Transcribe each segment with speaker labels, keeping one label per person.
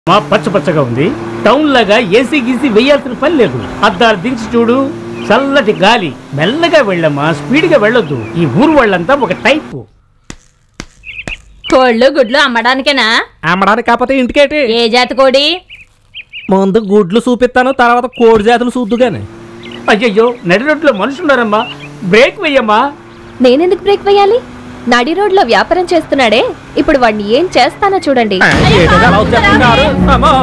Speaker 1: మా పచ్చ పచ్చగా ఉంది టౌన్ లాగా ఏసీ గీసీ వేయాల్సిన పని లేదు అద్దాలు దించి చూడు చల్లటి గాలి మెల్లగా వెళ్ళమ్మా స్పీడ్ గా వెళ్ళొద్దు ఈ ఊరు వాళ్ళంతా ఒక టైపు
Speaker 2: కోళ్ళు గుడ్లు అమ్మడానికేనా
Speaker 3: అమ్మడానికి కాకపోతే ఇంటికేటి
Speaker 2: ఏ జాతి కోడి
Speaker 3: ముందు గుడ్లు చూపిస్తాను తర్వాత కోడి జాతులు చూద్దుగానే
Speaker 1: అయ్యయ్యో నడి రోడ్లో మనుషున్నారమ్మా బ్రేక్ వెయ్యమ్మా
Speaker 4: నేనెందుకు బ్రేక్ వేయాలి నడి రోడ్లో వ్యాపారం చేస్తున్నాడే ఇప్పుడు వాడిని ఏం చేస్తానో చూడండి
Speaker 3: ఏంటది అలా వచ్చేస్తున్నారు? అమ్మో.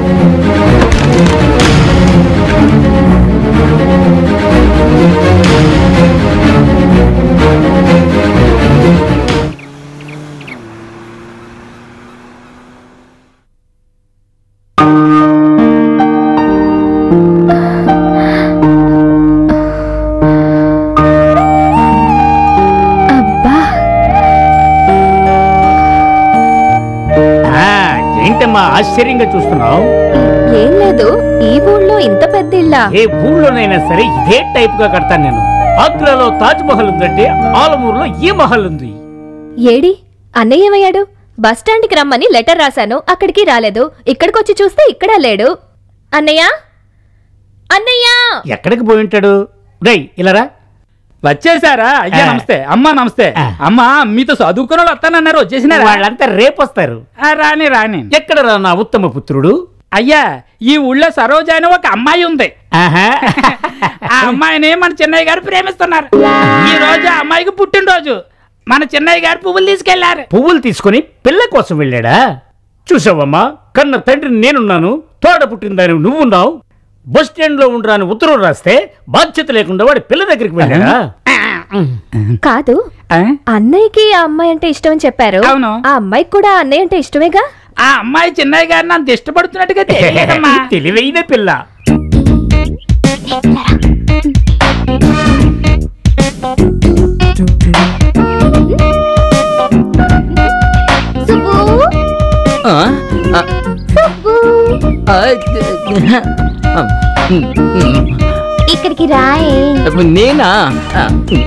Speaker 4: అబ్బా
Speaker 1: ఆ, ఏంటమ్మా ఆశ్చర్యంగా చూస్తున్నావు
Speaker 4: ఏం లేదు ఈ ఊళ్ళో ఇంత పెద్ద ఇల్లా
Speaker 1: ఏ ఊళ్ళోనైనా సరే ఇదే టైప్ గా కడతాను నేను ఆగ్రాలో తాజ్ మహల్ ఉందంటే ఆలమూరులో ఈ మహల్ ఉంది
Speaker 4: ఏడి అన్నయ్య ఏమయ్యాడు బస్ స్టాండ్కి రమ్మని లెటర్ రాశాను అక్కడికి రాలేదు ఇక్కడికొచ్చి చూస్తే ఇక్కడ లేడు అన్నయ్య అన్నయ్య
Speaker 1: ఎక్కడికి పోయి ఉంటాడు రై ఇలారా
Speaker 5: వచ్చేసారా అయ్యా
Speaker 1: ఆ.
Speaker 5: నమస్తే అమ్మా నమస్తే
Speaker 1: ఆ.
Speaker 5: అమ్మా మీతో చదువుకున్న వాళ్ళు వస్తానన్నారు వచ్చేసినారా
Speaker 1: వాళ్ళంతా రేపు వస్తారు
Speaker 5: ఆ, రాని రాని
Speaker 1: ఎక్కడ రా నా ఉత్తమ పుత్రుడు
Speaker 5: అయ్యా ఈ ఊళ్ళో సరోజ అని ఒక అమ్మాయి ఉంది
Speaker 1: ఆహా
Speaker 5: ఆ అమ్మాయిని మన చిన్నయ్య గారు ప్రేమిస్తున్నారు ఈ రోజు ఆ అమ్మాయికి పుట్టినరోజు మన చిన్నయ్య గారు పువ్వులు తీసుకెళ్లారు
Speaker 1: పువ్వులు తీసుకొని పిల్ల కోసం వెళ్ళాడా చూసావమ్మా కన్న తండ్రి నేనున్నాను తోడ పుట్టిందని నువ్వున్నావు బస్ స్టాండ్ లో ఉండరాని ఉత్తరం రాస్తే బాధ్యత లేకుండా వాడి పిల్ల దగ్గరికి వెళ్ళాడా
Speaker 4: కాదు
Speaker 5: ఆ?
Speaker 4: అన్నయ్యకి ఆ అమ్మాయి అంటే ఇష్టం అని చెప్పారు
Speaker 5: అవును.
Speaker 4: ఆ అమ్మాయికి కూడా అన్నయ్య అంటే ఇష్టమేగా
Speaker 5: ఆ అమ్మాయి చిన్నయ్య గారిని అంత ఇష్టపడుతున్నట్టుగా తెలియదమ్మా
Speaker 1: తెలివైన పిల్ల
Speaker 4: సుబ్బు
Speaker 6: ఆ? ఆ,
Speaker 4: సుబ్బు
Speaker 6: ఆ, ఆ,
Speaker 4: ఇక్కడికి రాయే
Speaker 6: నేనా ఆ,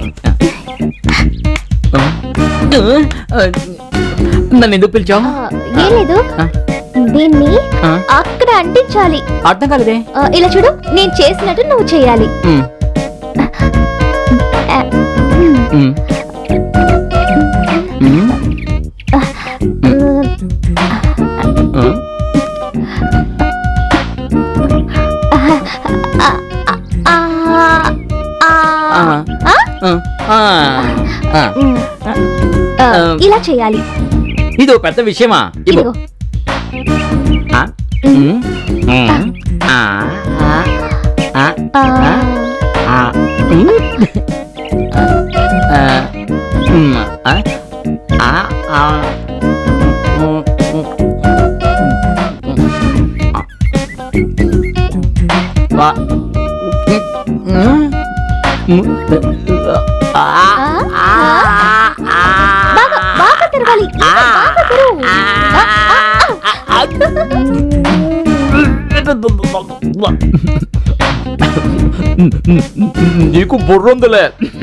Speaker 6: ఆ, ఆ, నన్ను ఎందుకు పిలిచావు
Speaker 4: ఆ, ఏం లేదు
Speaker 6: ఆ.
Speaker 4: దీన్ని
Speaker 6: ఆ?
Speaker 4: అక్కడ అంటించాలి
Speaker 6: అర్థం కాలేదే
Speaker 4: ఆ, ఇలా చూడు నేను చేసినట్టు నువ్వు చేయాలి
Speaker 6: ఉమ్,
Speaker 4: ఆ, ఉమ్,
Speaker 6: ఉమ్, ఉమ్,
Speaker 4: ఉమ్,
Speaker 6: ఉమ్.
Speaker 4: ఆ, ఆ, ఆ,
Speaker 6: ఆ,
Speaker 4: ఆ?
Speaker 6: ఆ, ఆ.
Speaker 4: ఉమ్, ఆ, ఇలా చేయాలి
Speaker 6: ఇదో పెద్ద విషయమా ఇవ్వు.
Speaker 4: ఇదిగో
Speaker 6: ఆ, ఉమ్, ఉమ్, ఆ, ఆ, ఆ,
Speaker 4: ఆ,
Speaker 6: ఆ, ఉమ్, ఆ, ఉమ్, ఆ, ఆ, ఆ, ఉమ్, ఉమ్, వా, ఉమ్, ఉమ్, ఆ,
Speaker 4: ఆ, ఆ. బాగా బాగా తిరగాలి ఇంకా బాగా తిరుగు. ఆ, ఆ, ఆ.
Speaker 6: నీకు బుర్రుందిలే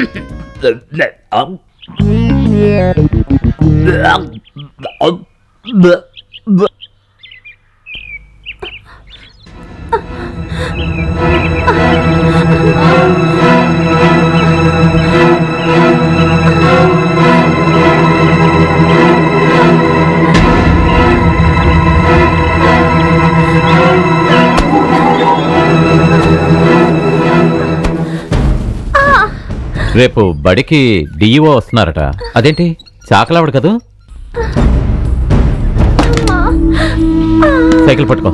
Speaker 7: రేపు బడికి డిఈఓ వస్తున్నారట అదేంటి చాకలావిడ కదూ సైకిల్ పట్టుకో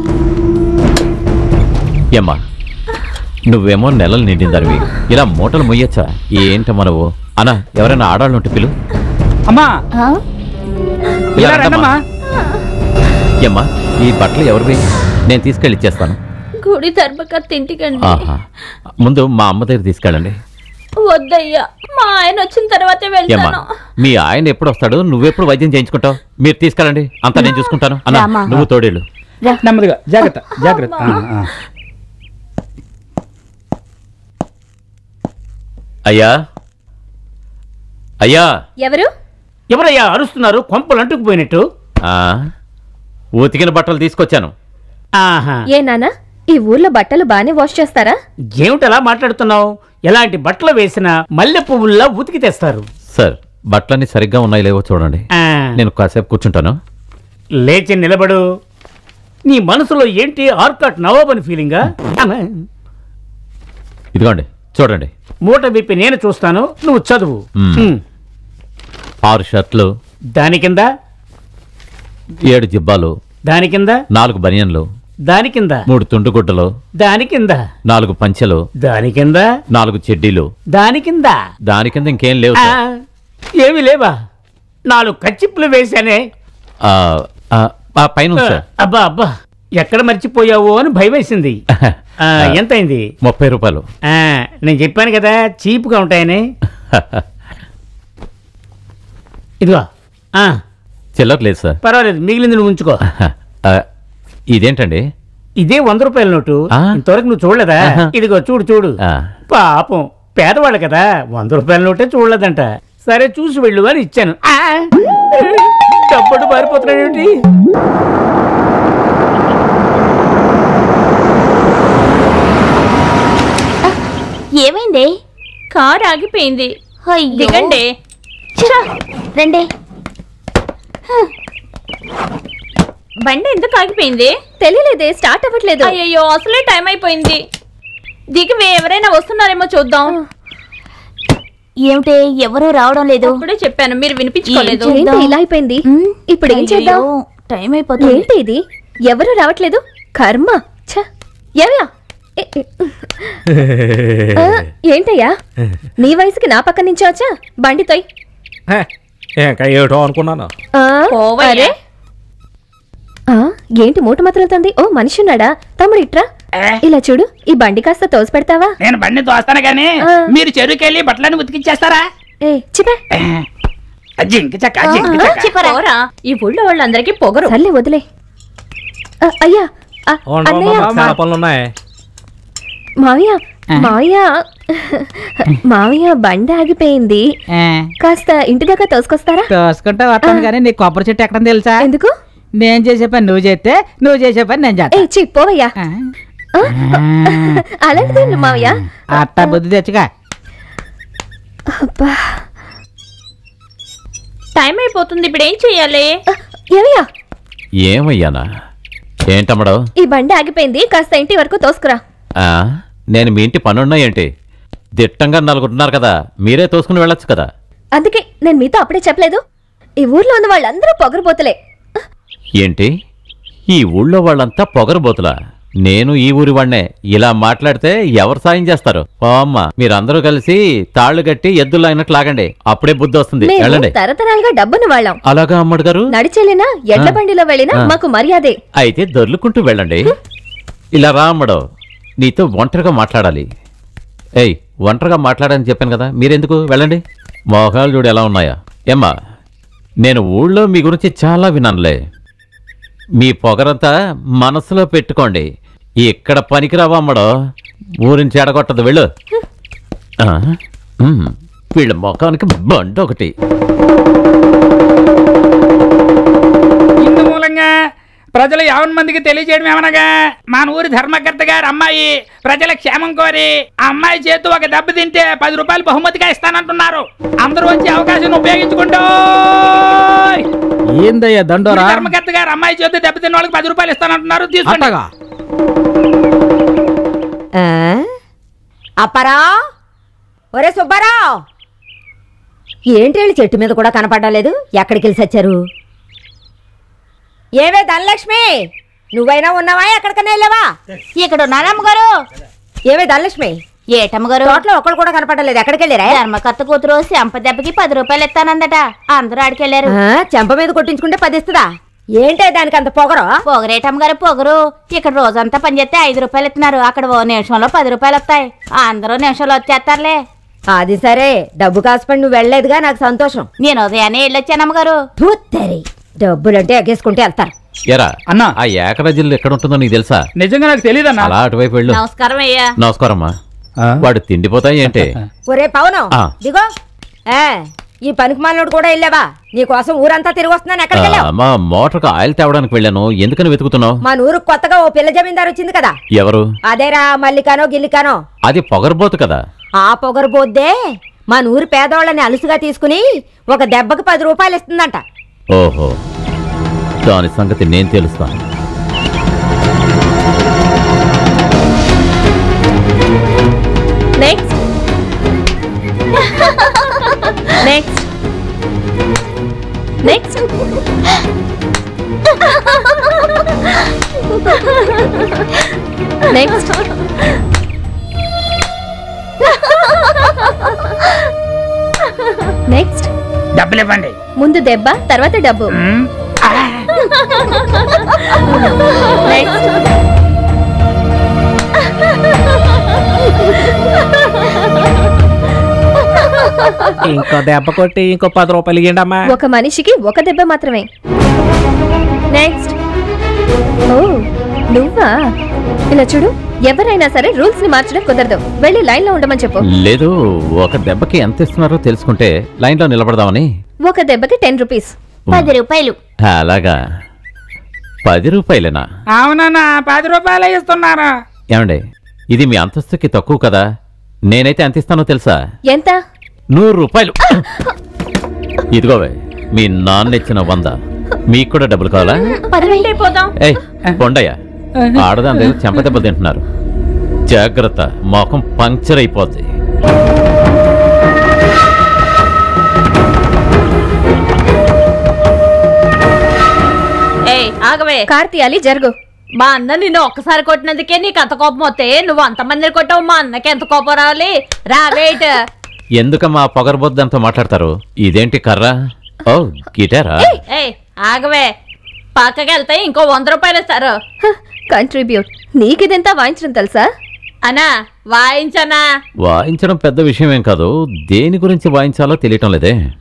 Speaker 7: ఏమ్మా నువ్వేమో నెలలు నిండిందనివి ఇలా మూటలు మొయ్యొచ్చా ఏంటమ్మా నువ్వు అన్నా ఎవరైనా ఆడాళ్ళు ఉంటే పిలు
Speaker 5: అమ్మా
Speaker 4: ఆ?
Speaker 7: ఇలా
Speaker 5: ఇలా
Speaker 7: రండమ్మా.
Speaker 5: రండమ్మా
Speaker 7: ఏమ్మా ఈ బట్టలు ఎవరివి నేను తీసుకెళ్ళి ఇచ్చేస్తాను
Speaker 2: గుడి ధర్మకర్త ఇంటికండి
Speaker 7: ఆహా ముందు మా అమ్మ దగ్గర తీసుకెళ్ళండి
Speaker 2: వద్దయ్యా మా ఆయన వచ్చిన తర్వాతే
Speaker 7: ఏమ్మా
Speaker 2: వెళ్తాను
Speaker 7: మీ ఆయన ఎప్పుడు వస్తాడు నువ్వెప్పుడు వైద్యం చేయించుకుంటావు మీరు తీసుకెళ్ళండి అంతా నేను చూసుకుంటాను అన్న
Speaker 4: రామా.
Speaker 7: నువ్వు తోడేళ్ళు
Speaker 5: నెమ్మదిగా జాగ్రత్త జాగ్రత్త ఆ, ఆ.
Speaker 7: అయ్యా అయ్యా
Speaker 4: ఎవరు
Speaker 1: ఎవరయ్యా అరుస్తున్నారు కొంపలు అంటుకుపోయినట్టు
Speaker 7: ఆ, ఉతికిన బట్టలు తీసుకొచ్చాను
Speaker 1: ఆహా
Speaker 4: ఏ నాన్న ఈ ఊర్లో బట్టలు బానే వాష్ చేస్తారా
Speaker 1: ఏమిటలా మాట్లాడుతున్నావు ఎలాంటి బట్టలు వేసినా మల్లె పువ్వుల్లా ఉతికి తెస్తారు
Speaker 7: సార్ బట్టలన్నీ సరిగ్గా ఉన్నాయి లేవో చూడండి
Speaker 1: ఆ,
Speaker 7: నేను కాసేపు కూర్చుంటాను
Speaker 1: లేచి నిలబడు నీ మనసులో ఏంటి ఆర్కాట్ నవాబ్ అని ఫీలింగా అమ్మా.
Speaker 7: ఇదిగోండి చూడండి
Speaker 1: మూట విప్పి నేను చూస్తాను నువ్వు చదువు
Speaker 7: మ్మ్.
Speaker 1: మ్మ్.
Speaker 7: ఆరు షర్ట్లు
Speaker 1: దాని కింద
Speaker 7: ఏడు జిబ్బాలు
Speaker 1: దాని కింద
Speaker 7: నాలుగు బనియన్లు
Speaker 1: దాని కింద
Speaker 7: మూడు తుండుగుడ్డలు
Speaker 1: దాని కింద
Speaker 7: నాలుగు పంచెలు
Speaker 1: దాని కింద
Speaker 7: నాలుగు చెడ్డీలు
Speaker 1: దాని కింద
Speaker 7: దాని కింద ఇంకేం లేవు
Speaker 1: ఆ,
Speaker 7: సార్.
Speaker 1: ఏమీ లేవా నాలుగు కచ్చిప్పులు వేశానే
Speaker 7: ఆ, ఆ, ఆ, పైన ఉంది సార్
Speaker 1: అబ్బా అబ్బా ఎక్కడ మర్చిపోయావో అని భయం వేసింది ఆ, ఎంతైంది
Speaker 7: ముప్పై రూపాయలు
Speaker 1: ఆ, నేను చెప్పాను కదా చీప్గా ఉంటాయని ఇదిగో ఆ,
Speaker 7: చిల్లర లేదు సార్
Speaker 1: పర్వాలేదు మిగిలింది నువ్వు ఉంచుకో
Speaker 7: ఆ, ఇదేంటండి
Speaker 1: ఇదే వంద రూపాయల నోటు
Speaker 7: ఆ?
Speaker 1: ఇంతవరకు నువ్వు చూడలేదా
Speaker 7: ఆహా.
Speaker 1: ఇదిగో చూడు చూడు
Speaker 7: ఆ.
Speaker 1: పాపం పేదవాళ్ళు కదా వంద రూపాయల నోటే చూడలేదంట సరే చూసి వెళ్ళు అని ఇచ్చాను ఆ! డబ్బుడు పారిపోతున్నాడు ఏంటి
Speaker 2: ఏమైంది కార్ ఆగిపోయింది దిగండి
Speaker 4: రండి
Speaker 2: బండి ఎందుకు ఆగిపోయింది
Speaker 4: తెలియలేదే స్టార్ట్ అవ్వట్లేదు
Speaker 2: అయ్యయ్యో అసలే టైం అయిపోయింది దిగి ఎవరైనా వస్తున్నారేమో చూద్దాం
Speaker 8: ఏమిటే ఎవరూ రావడం లేదు
Speaker 2: ఇప్పుడే చెప్పాను మీరు వినిపించుకోలేదు
Speaker 8: ఏం
Speaker 4: ఏంటి ఇలా అయిపోయింది ఇప్పుడు ఏం చేద్దాం
Speaker 8: అయ్యయ్యో, టైం అయిపోతుంది
Speaker 4: ఏంటి ఇది ఎవరు రావట్లేదు కర్మ ఛ ఏమయ్యా ఏ, ఏ. ఆ, ఏంటయ్యా నీ వయసుకి నా పక్క నుంచి వచ్చా బండి తోయ్
Speaker 3: హే, ఇంకా ఏటో అనుకున్నాను
Speaker 4: ఆ,
Speaker 2: పోవయ్యా.
Speaker 4: అరే ఆ, ఏంటి మూట మాత్రలుతుంది ఓ మనిషి ఉన్నాడా తమ్ముడు ఇట్రా ఇలా చూడు ఈ బండి కాస్త తోసి పెడతావా
Speaker 5: నేను బండి తోస్తాను కానీ
Speaker 4: ఆ.
Speaker 5: మీరు చెరుకెళ్ళి బట్టలని ఉతికిచ్చేస్తారా
Speaker 4: ఏ చిపే
Speaker 5: జింక చక్క జింక చక్క
Speaker 2: పోరా ఈ ఊళ్ళో వాళ్ళందరికీ పొగరు
Speaker 4: సర్లే వదిలే ఆ, అయ్యా ఆ,
Speaker 3: ఉండవమ్మా,
Speaker 4: అన్నయ్య
Speaker 3: మాకు చాలా పనులు ఉన్నాయి
Speaker 4: మావయ్య మావయ్య మావయ్య బండి ఆగిపోయింది కాస్త ఇంటి దాకా తోసుకొస్తారా
Speaker 5: తోసుకుంటా వస్తాను కానీ నీకు కొబ్బరి చెట్టు ఎక్కడ తెలుసా
Speaker 4: ఎందుకు
Speaker 5: నేను చేసే పని నువ్వు చేస్తే నువ్వు చేసే పని నేను
Speaker 4: ఏ
Speaker 5: చేస్తా
Speaker 4: చి పోవయ్యా ఆ, అలాంటిదేంటి మావయ్య
Speaker 5: అట్ట బుద్ధి తెచ్చుగా
Speaker 4: అబ్బా
Speaker 2: టైం అయిపోతుంది ఇప్పుడు ఏం చెయ్యాలి
Speaker 4: ఆ, ఏమయ్యా
Speaker 7: ఏమయ్యానా ఏంటమ్మడో
Speaker 4: ఈ బండి ఆగిపోయింది కాస్త ఇంటి వరకు తోసుకురా
Speaker 7: ఆ, నేను మీ ఇంటి పనున్నాయేంటి దిట్టంగా నలుగురున్నారు కదా మీరే తోసుకుని వెళ్ళొచ్చు కదా
Speaker 4: అందుకే నేను మీతో అప్పుడే చెప్పలేదు ఈ ఊర్లో ఉన్న వాళ్ళందరూ పొగరబోతులే
Speaker 7: ఏంటి ఈ ఊళ్ళో వాళ్ళంతా పొగరబోతులా నేను ఈ ఊరి వాడినే ఇలా మాట్లాడితే ఎవరు సాయం చేస్తారు ఓ అమ్మ మీరందరూ కలిసి తాళ్లు కట్టి ఎద్దులు అయినట్టు లాగండి అప్పుడే బుద్ధి వస్తుంది
Speaker 4: మేము
Speaker 7: వెళ్ళండి
Speaker 4: తరతరాలుగా డబ్బున్న వాళ్ళం
Speaker 7: అలాగా అమ్మడు గారు
Speaker 4: నడిచెళ్ళినా ఎడ్ల
Speaker 7: ఆ.
Speaker 4: బండిలో వెళ్ళినా
Speaker 7: ఆ.
Speaker 4: మాకు మర్యాదే
Speaker 7: అయితే దొర్లుకుంటూ వెళ్ళండి ఇలా రా అమ్మడు నీతో ఒంటరిగా మాట్లాడాలి ఏయ్ ఒంటరిగా మాట్లాడని చెప్పాను కదా మీరెందుకు వెళ్ళండి మోహాలు చూడు ఎలా ఉన్నాయా ఏమ్మా నేను ఊళ్ళో మీ గురించి చాలా విన్నానులే మీ పొగరంతా మనసులో పెట్టుకోండి ఇక్కడ పనికిరావా అమ్మడో ఊరిని చెడగొట్టదు వెళ్ళు ఆ, ఉమ్, వీళ్ళ ముఖానికి బండి ఒకటి
Speaker 5: ఇందు మూలంగా ప్రజలు యావన్ మందికి తెలియజేయడం ఏమనగా మన ఊరి ధర్మకర్త గారి అమ్మాయి ప్రజల క్షేమం కోరి ఆ అమ్మాయి చేతి ఒక దెబ్బ తింటే పది రూపాయలు బహుమతిగా ఇస్తానంటున్నారు అందరూ వచ్చి అవకాశం ఉపయోగించుకుంటూ
Speaker 3: ఏందయ్యా దండోరా
Speaker 5: ధర్మకర్త గారు అమ్మాయి చేతి దెబ్బ తిన్న వాళ్ళకి పది రూపాయలు ఇస్తానంటున్నారు తీసుకోండి
Speaker 3: అట్టగా
Speaker 9: అప్పరా ఒరే సుబ్బారావు ఏంటి వీళ్ళు చెట్టు మీద కూడా కనపడలేదు ఎక్కడికి వెళ్ళి సచ్చారు ఏవే ధనలక్ష్మి నువ్వైనా ఉన్నావా ఎక్కడికైనా వెళ్ళావా
Speaker 8: ఇక్కడ ఉన్నారా అమ్మగారు
Speaker 9: ఏవే ధనలక్ష్మి
Speaker 8: ఏటమ్మగారు
Speaker 9: తోటలో ఒక్కడు కూడా కనపడలేదు ఎక్కడికి వెళ్ళారా
Speaker 8: ధర్మకర్త కూతురు చెంప దెబ్బకి పది రూపాయలు ఇస్తానందట అందరూ ఆడికెళ్ళారు
Speaker 9: ఆ, చెంప మీద కొట్టించుకుంటే పదిస్తుందా ఏంటే దానికి అంత పొగరు
Speaker 8: పొగరేటమ్మగారు పొగరు ఇక్కడ రోజంతా పనిచేస్తే ఐదు రూపాయలు ఇస్తున్నారు అక్కడ ఓ నిమిషంలో పది రూపాయలు వస్తాయి అందరూ నిమిషంలో వచ్చేస్తారులే
Speaker 9: అది సరే డబ్బు కాసుపడి నువ్వు వెళ్ళలేదుగా నాకు సంతోషం
Speaker 8: నేను ఉదయాన్నే వెళ్ళొచ్చాను అమ్మగారు
Speaker 9: తూత్తరి డబ్బులంటే ఎగేసుకుంటే వెళ్తారు
Speaker 7: ఎరా
Speaker 5: అన్నా.
Speaker 7: ఆ ఏకరాజిల్లు ఎక్కడ ఉంటుందో నీకు తెలుసా
Speaker 5: నిజంగా నాకు తెలియదన్నా
Speaker 7: అలా అటువైపు వెళ్ళు
Speaker 2: నమస్కారం అయ్యా
Speaker 7: నమస్కారం అమ్మా వాడు తిండిపోతాయి ఏంటి
Speaker 9: ఒరే పవనం
Speaker 7: ఆ.
Speaker 9: దిగో ఏ ఈ పనికి మాలినోడు కూడా వెళ్ళావా నీకోసం ఊరంతా తిరిగి వస్తున్నాను ఎక్కడికి వెళ్ళావు
Speaker 7: మా మోటార్కి ఆయిల్ తేవడానికి వెళ్ళాను ఎందుకని వెతుకుతున్నావు
Speaker 9: మా ఊరికి కొత్తగా ఓ పిల్ల జమీందారు వచ్చింది కదా
Speaker 7: ఎవరు
Speaker 9: అదేరా మల్లికానో గిల్లికానో
Speaker 7: అది పొగరబోతు కదా
Speaker 9: ఆ పొగరబోద్దే మా ఊరు పేదవాళ్ళని అలుసుగా తీసుకుని ఒక దెబ్బకి పది రూపాయలు ఇస్తుందంట
Speaker 7: ఓహో దాని సంగతి నేను తెలుస్తాను
Speaker 4: next next next next next
Speaker 5: డబ్బులు ఇవ్వండి
Speaker 4: ముందు దెబ్బ తర్వాత డబ్బు
Speaker 5: మ్మ్.
Speaker 4: నెక్స్ట్
Speaker 3: ఇంకో దెబ్బ కొట్టి ఇంకో పది రూపాయలు ఇవ్వండి అమ్మా
Speaker 4: ఒక మనిషికి ఒక దెబ్బ మాత్రమే నెక్స్ట్ ఓ నువ్వా ఇలా చూడు ఎవరైనా సరే రూల్స్ ని మార్చడం కుదరదు వెళ్ళి లైన్ లో ఉండమని చెప్పు
Speaker 7: లేదు ఒక దెబ్బకి ఎంత ఇస్తున్నారో తెలుసుకుంటే లైన్లో నిలబడదామని
Speaker 4: ఒక దెబ్బకి టెన్ రూపీస్
Speaker 8: పది రూపాయలు
Speaker 7: అలాగా పది రూపాయలేనా
Speaker 5: అవునన్నా పది రూపాయలు ఇస్తున్నారు
Speaker 7: ఏమండి ఇది మీ అంతస్తుకి తక్కువ కదా నేనైతే ఎంత ఇస్తానో తెలుసా
Speaker 4: ఎంత
Speaker 7: నూరు రూపాయలు ఇదిగోవే మీ నాన్న ఇచ్చిన వంద మీకు కూడా డబ్బులు కావాలా
Speaker 2: పదండి పోదాం
Speaker 7: ఏయ్ కొండయ్య ఆడదాని దగ్గర చెంపదెబ్బలు తింటున్నారు జాగ్రత్త మొఖం పంక్చర్ అయిపోద్ది
Speaker 2: ఏయ్ ఆగవే
Speaker 4: కార్ తీయాలి జరుగు
Speaker 2: మా అన్న నిన్ను ఒక్కసారి కొట్టినందుకే నీకు అంత కోపం వస్తే నువ్వు అంతమందిని కొట్టావు మా అన్నకి ఎంత కోపం రావాలి రా వెయిట్
Speaker 7: ఎందుకమ్మా పొగరబొద్దంతో మాట్లాడతారు ఇదేంటి కర్ర ఓ గిటారా
Speaker 2: ఏయ్ ఆగవే పక్కకి వెళ్తే ఇంకో వంద రూపాయలు ఇస్తారు
Speaker 4: కంట్రిబ్యూట్ నీకిదెంత వాయించడం తెలుసా
Speaker 2: అన్నా వాయించనా
Speaker 7: వాయించడం పెద్ద విషయం ఏం కాదు దేని గురించి వాయించాలో తెలియటం లేదే